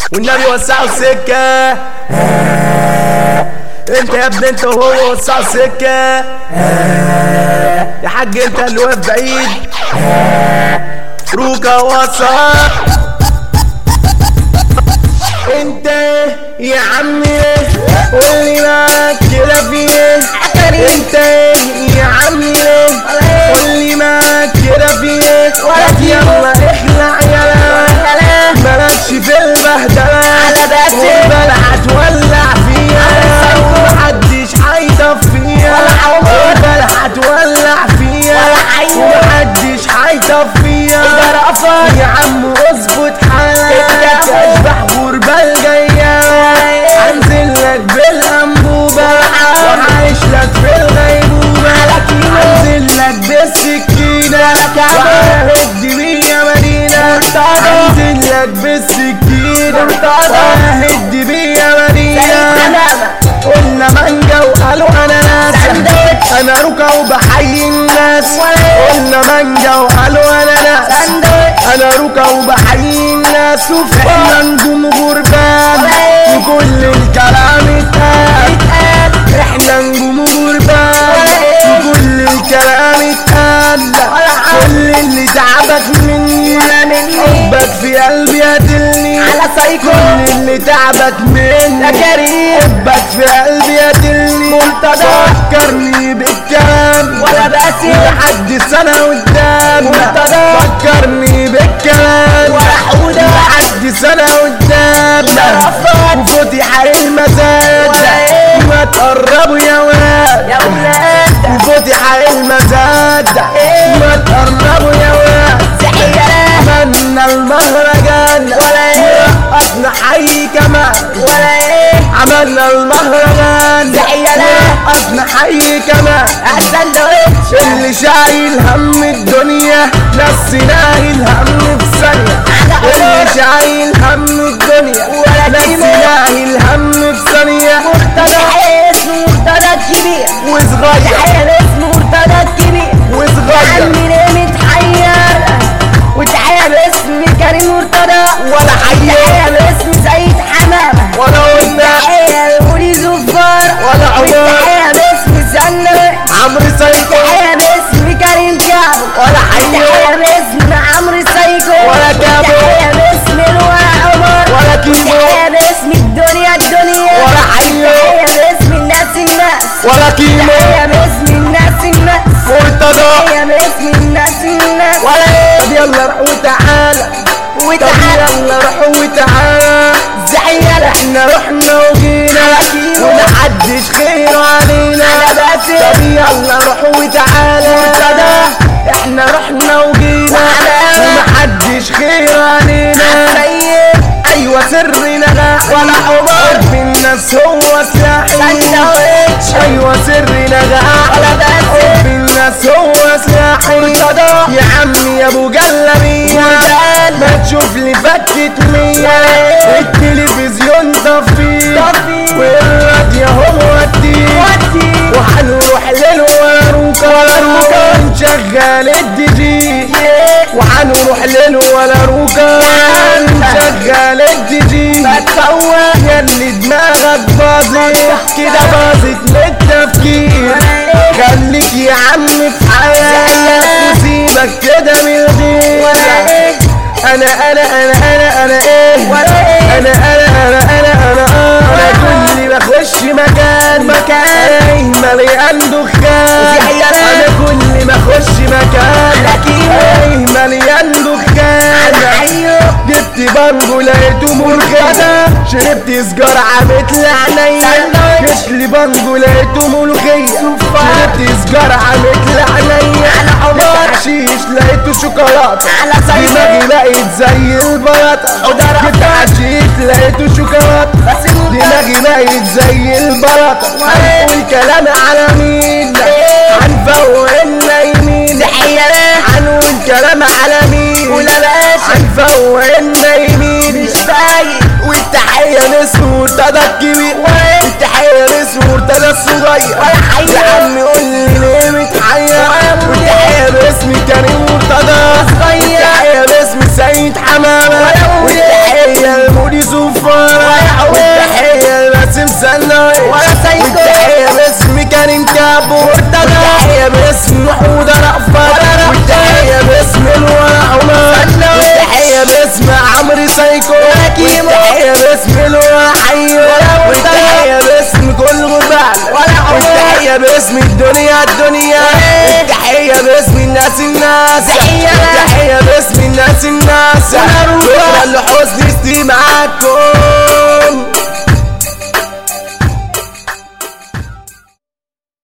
والنبي وسعوا سكة انت يا ابني انت وهو وسعوا سكة يا حاج انت اللي واقف بعيد روكا وسط انت يا عمي قولي معاك كده في ايه انت يا عمي قولي معاك كده في ايه يلا اخلع يلا مالكش في البهدله على باسل. والبلعه تولع فيها ومحدش هيطفيها ولا عمر. والبلعه تولع فيها ولا عيون. ومحدش هيطفيها الجرافة. يا عم اظبط حالك الجرافة. اشبح غربة جاية انزل لك بالانبوبة وعايش لك في الغيبوبة انزل لك بالسكينة وههد بيا مدينة انزل لك بالسكينة وههد بيا مدينة قلنا مانجا وقالوا انا ناس ساندوتش. انا ركع وبحيي الناس قلنا مانجا وقالوا انا ناس انا ركع وبحيي الناس احنا نجوم غربان وكل الكلام اتقال احنا نجوم غربان وكل الكلام اتقال كل اللي تعبك مني حبك في قلبي قاتلني على سايكو كل اللي تعبك مني يا كريم حبك في قلبي قاتلني مرتضى. فكرني بالكلام ولا باسل. لحد سنة قدام مرتضى. فكرني بالكلام ولا حودة. لحد سنة قدام شرفات. وفتح المزاد ولا إيه. ما تقربوا يا ولاد يا ولاد وفتح المزاد إيه. ما تقربوا يا ولاد زحيرة عملنا المهرجان ولا إيه. رقصنا حي كمان ولا ايه عملنا المهرجان زحيرة. رقصنا حي كمان الساندوتش اللي شايل هم الدنيا نسيناه الهم في ثانية على اللي قرار. شايل هم الدنيا ولا كيمو. نسيناه الهم في ثانية مرتضى اسمه مرتضى الكبير وصغير تحية اسمه مرتضى الكبير وصغير عمي ليه متحير وتحية باسم كريم مرتضى ولا حير. تحية باسم سيد حمامة ولا قلنا تحية لمولي زفار ولا عمر. تحية باسم سنة عمرو سيكو تحية باسم كريم كابو ولا حير. تحية باسم عمرو سايكو ولا كابو. تحية باسم الولا عمر ولا كيمو. تحية باسم الدنيا الدنيا ولا حير. تحية باسم الناس الناس ولا كيمو تحية باسم الناس الناس مرتضى تحية باسم الناس الناس ولا ايه طب يلا روح وتعالى طب وتعالى يلا روح وتعالى زعيلة احنا رحنا وجينا على كيمو. ومحدش خير علينا على باسل. طب يلا روح وتعالى مرتضى. احنا رحنا وجينا وعلى- ومحدش خير علينا سيد ايوه سرنا غاحي ولا عمر. حب الناس هو سلاحي ساندوتش ايوه سرنا غاحي ولا باسل. حب الناس هو سلاحي مرتضى. يا عمي يا ابو جلبيه مرتضى. ما تشوف لي فكت مية ولا- التلفزيون طفيه طفيه. والراديو هو وديه ودي وهنروح للوروكا ولاروكا. نشغل الدي جي وهنروح للولاروكا نشغل الدي جي بتفوق ياللي دماغك باظت كده باظت من التفكير خليك يا عم في حياتك وسيبك كده من الغير انا انا انا انا انا ايه انا انا انا انا انا اه انا كل ما اخش مكان مكان الاقيه مليان دخان انا كل ما اخش مكان الاقيه مليان دخان جبت بانجو لقيته ملوخية شربت سجارة عملت لي عينيا جبت لي بانجو لقيته ملوخية شربت سجارة عملت لي عينيا جبت حشيش لقيته شوكولاتة على سيد. دماغي بقت زي البلاطة جبت حشيش لقيته شوكولاتة دماغي بقت زي البلاطة هنقول كلام على مين هنفوق النايمين هنقول كلام على مين ولا باشا. هنفوق النايمين مش فايق والتحية لاسمه مرتضى الكبير والتحية لاسمه مرتضى الصغير ولا حير. يا عم قول لي ليه متحير ولا والتحية باسم كريم مرتضى صغير. والتحية باسم سيد حمامة ولا والتحية لمودي زوفا السنايس ولا سايكو. والتحية باسم كريم كابو والتحية باسم حودة رأفت والتحية باسم الورع عمر والتحية باسم عمرو سايكو كيمو. والتحية باسم الورع حيو والتحية باسم كل غربان ولا عمر. والتحية باسم الدنيا الدنيا إيه. والتحية باسم الناس الناس تحية. والتحية باسم الناس الناس